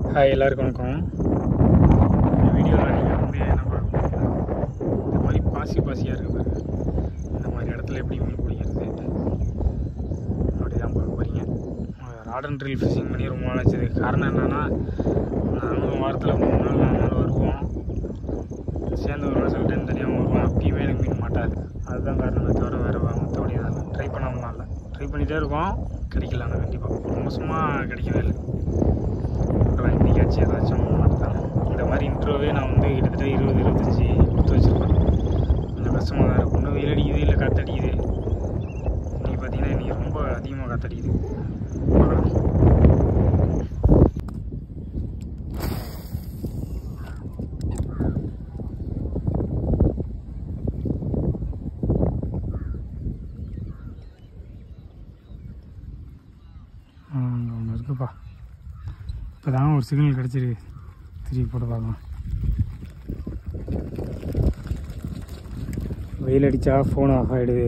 Hi எல்லாருக்கும் வணக்கம் இந்த வீடியோவில் நீங்கள் வந்து என்ன பார்க்க போறீங்கன்னா, இந்த மாதிரி பாசி பாசியாக இருக்கு பாருங்க இந்த மாதிரி இடத்துல எப்படி மீன் பிடிக்கிறது அப்படி தான் பார்க்க போகிறீங்க ராட் அண்ட் ட்ரில் ஃபிஷிங் பண்ணி ரொம்ப நாள் ஆச்சு காரணம் என்னென்னா நாங்களும் வாரத்தில் மூணு நாள் நாலு நாள் வருவோம் சேர்ந்து ஒரு சில டைம் தனியாக வருவோம் அப்பயுமே எனக்கு மீன் மாட்டாது அதுதான் காரணமே தவிர வேறு மற்றபடி ட்ரை பண்ணாமல் இல்லை ட்ரை பண்ணிகிட்டே இருக்கோம் கிடைக்கல ஆனால் கண்டிப்பாக ஒரு மாதமாக கிடைக்கவே இல்லை அப்புறம் இன்றைக்காச்சும் ஏதாச்சும் மாட்டாங்க இந்த மாதிரி இன்ட்ரோவே நான் வந்து கிட்டத்தட்ட இருபது இருபத்தஞ்சி கொடுத்து வச்சுருப்பேன் கொஞ்சம் கஷ்டமாக தான் இருக்கும் ஒன்றும் வெயில் அடிக்குது இல்லை காற்றடிக்குது இன்றைக்கி பார்த்தீங்கன்னா இன்றைக்கி ரொம்ப அதிகமாக காற்றடிக்குது பார்க்கலாம் அங்கே ஒன்று இருக்குப்பா இப்போ தான் ஒரு சிக்னல் கிடச்சிருக்கு திருப்பி போட்டு பார்க்கலாம் வெயில் அடித்தா ஃபோன் ஆஃப் ஆகிடுது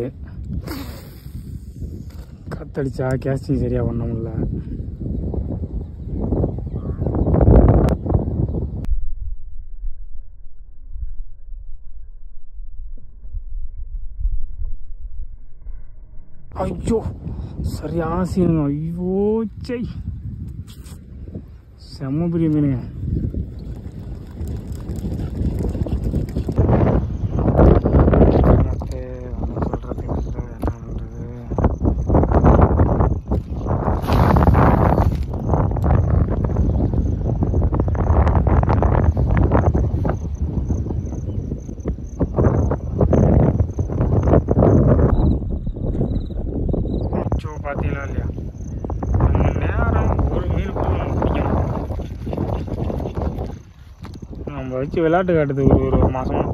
காற்றடிச்சா கேஸ்டிங் சரியாக பண்ண முடியல ஐயோ சரியான சீனுங்க ஐயோ சை செம்ம பெரிய மீனுங்க மத்த ஒண்ணும் சொல்றதுக்கு இல்ல, என்ன பண்றது? அச்சோ, பாத்தீங்களா இல்லையா நம்ம நேரம் ஒரு மீன் கூட நமக்கு பிடிக்கணும் நம்ம வச்சு விளையாட்டு காட்டுது ஒரு ஒரு மாசமா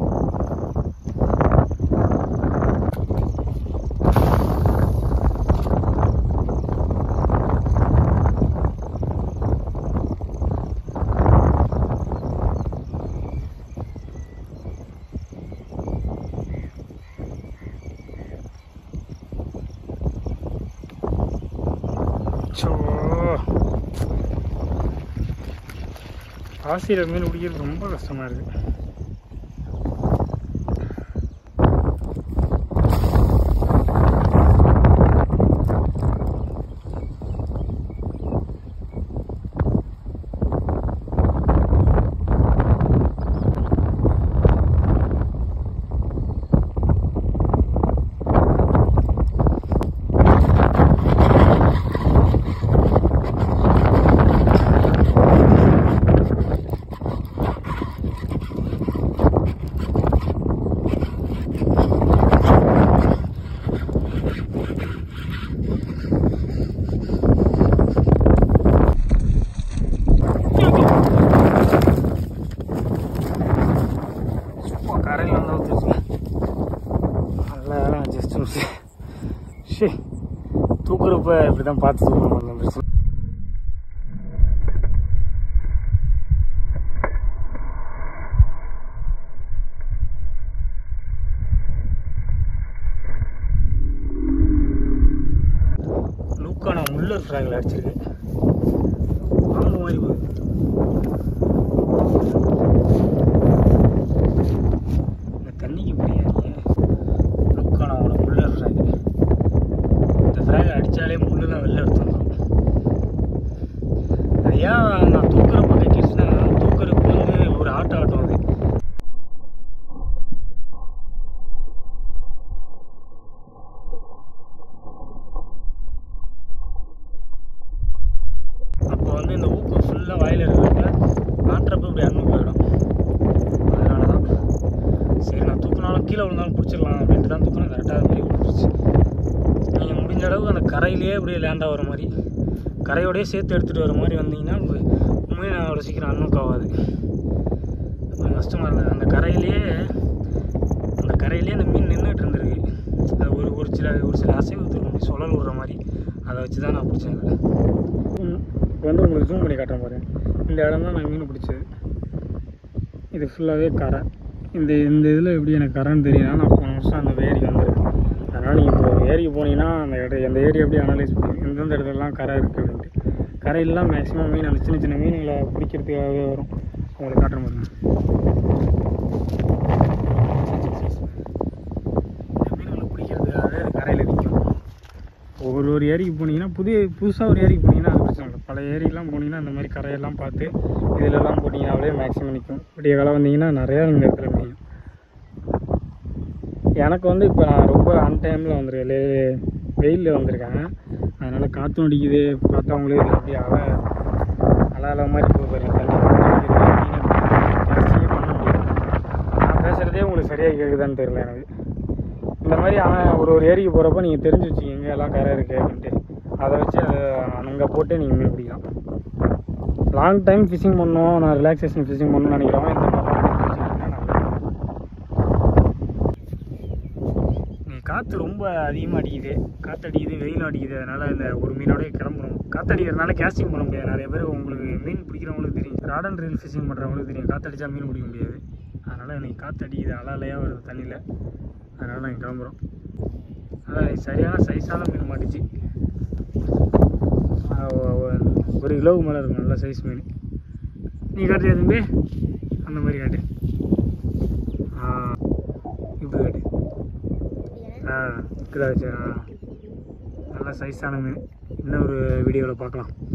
அச்சோ ஆசிரியர் மீன் பிடிக்கிறது ரொம்ப கஷ்டமா இருக்கு சும்மா கரையில் வந்து ஊற்றிருச்சு நல்ல வேலை ஜஸ்ட் மிஸ் ஷே தூக்குறப்ப இப்படி தான் பார்த்து தூக்கணும் கொஞ்சம் பிரச்சனை லூக்கான முள்ளர் ஃப்ராகில் அடிச்சிருக்கு பாம்பு மாதிரி போகுது இந்த தண்ணிக்கு பிடிக்காது லுக்கான அவனோட முள்ளர் ஃப்ராக் இந்த ஃப்ராக் அடித்தாலே முள்ளு தான் வெளில எடுத்து வந்துடும் அது ஏன் நான் தூக்குறப்ப கட்டிடுச்சுன்னா தூக்குறப்ப வந்து ஒரு ஆட்டம் ஆட்டம் அது அப்போ வந்து இந்த ஊக்கம் ஃபுல்லாக வாயில் இருக்கிறப்ப ஆட்டுறப்ப இப்படி அண்ணு போயிடும் அதனால தான் சரி நான் தூக்குனாலும் கீழே விழுந்தாலும் பிடிச்சிடலாம் அப்படின்ட்டு தான் தூக்கினேன் கரெக்டாக அது மாதிரி விழுந்துருச்சு நீங்கள் முடிஞ்ச அளவுக்கு அந்த கரையிலேயே அப்படியே லேண்ட் ஆகிற மாதிரி கரையோடயே சேர்த்து எடுத்துகிட்டு வர மாதிரி வந்தீங்கன்னா மீன் அவ்வளோ சீக்கிரம் அன்னுக்கு ஆகாது கொஞ்சம் கஷ்டமாக இருந்தது அந்த கரையிலேயே அந்த கரையிலேயே அந்த மீன் நின்றுட்டு இருந்திருக்கு அது ஒரு ஒரு சில ஒரு சில அசைவு திரும்பி சுழல் விடுற மாதிரி அதை வச்சு தான் நான் பிடிச்சேன் இதில் இப்போ வந்து உங்களுக்கு ஜூம் பண்ணி காட்டுறேன் பாருங்க இந்த இடம் தான் நான் மீன் பிடிச்சது இது ஃபுல்லாகவே கரை இந்த இந்த இதில் எப்படி எனக்கு கரைன்னு தெரியும்னா நான் போன வருஷம் அந்த ஏரிக்கு வந்திருக்கேன் அதனால் நீங்கள் இப்போ ஏரிக்கு போனீங்கன்னா அந்த இடம் அந்த ஏரியா எப்படி அனலைஸ் பண்ணுங்க எந்தெந்த இடத்துலலாம் கரை இருக்குது அப்படின்ட்டு கரையிலலாம் மேக்ஸிமம் மீன் அந்த சின்ன சின்ன மீன்களை பிடிக்கிறதுக்காகவே வரும் உங்களுக்கு காட்டுற பாருங்க இந்த மீன்களை பிடிக்கிறதுக்காகவே அது கரையில் நிற்கும் ஒவ்வொரு ஒரு ஏரிக்கு போனீங்கன்னா புதிய புதுசாக ஒரு ஏரிக்கு போனீங்கன்னா அது பிரச்சனை இல்லை பழைய ஏரிக்கெலாம் போனீங்கன்னா அந்த மாதிரி கரையெல்லாம் பார்த்து இதிலெல்லாம் போட்டிங்கனாலே மேக்ஸிமம் நிற்கும் விடிய காலம் வந்தீங்கன்னா நிறையா இந்த இடத்துல மீன் எனக்கு வந்து இப்போ நான் ரொம்ப அன் டைமில் வந்திருக்கேன் வெயிலில் வந்திருக்கேன் அதனால் காற்றும் அடிக்குது பார்த்தா அவங்களே இது அப்படியே அலை அலை அலை மாதிரி போய் பாருங்க தண்ணி கேஸ்டிங்கே பண்ண முடியாது நான் பேசுகிறதே உங்களுக்கு சரியாக கேட்குதான்னு தெரியல எனக்கு இந்த மாதிரி அவன் ஒரு ஒரு ஏரிக்கு போகிறப்ப நீங்கள் தெரிஞ்சு வச்சுக்கிங்க எல்லாம் கரை இருக்குது அப்படின்ட்டு அதை வச்சு அதை அங்கே போட்டு நீங்கள் மீன் பிடிக்கலாம் லாங் டைம் ஃபிஷிங் பண்ணோம் நான் ரிலாக்ஸேஷன் ஃபிஷிங் பண்ணணும்னு நினைக்கிறவங்க இந்த மாதிரிலாம் தெரிஞ்சு வச்சுக்கிட்டீங்கன்னா நல்லது நீ காற்று ரொம்ப அதிகமாக அடிக்குது காற்று அடிக்குது வெயில் அடிக்குது அதனால் இந்த ஒரு மீனோடய கிளம்புறோம் காற்று அடிக்கிறதுனால கேஸ்டிங் பண்ண முடியாது நிறைய பேர் உங்களுக்கு மீன் பிடிக்கிறவங்களுக்கு தெரியும் ராட் அண்ட் ரீல் ஃபிஷிங் பண்ணுறவங்களுக்கு தெரியும் காற்று அடித்தா மீன் பிடிக்க முடியாது அதனால் எனக்கு காற்று அடிக்குது அலை அலையாக வருது தண்ணியில் அதனால் நாங்கள் கிளம்புறோம் அதான் சரியான சைஸான மீன் மாட்டுச்சு ஆஹ் ஒ- ஒ- ஒரு கிலோவுக்கு மேலே இருக்கும் நல்ல சைஸ் மீன் நீ காட்டுறியா தம்பி அந்த மாதிரி காட்டு ஆ இப்படி காட்டு ஆ இருக்குதா சரி ஆ நல்ல சைஸான மீன் இன்னும் ஒரு வீடியோவில் பார்க்கலாம்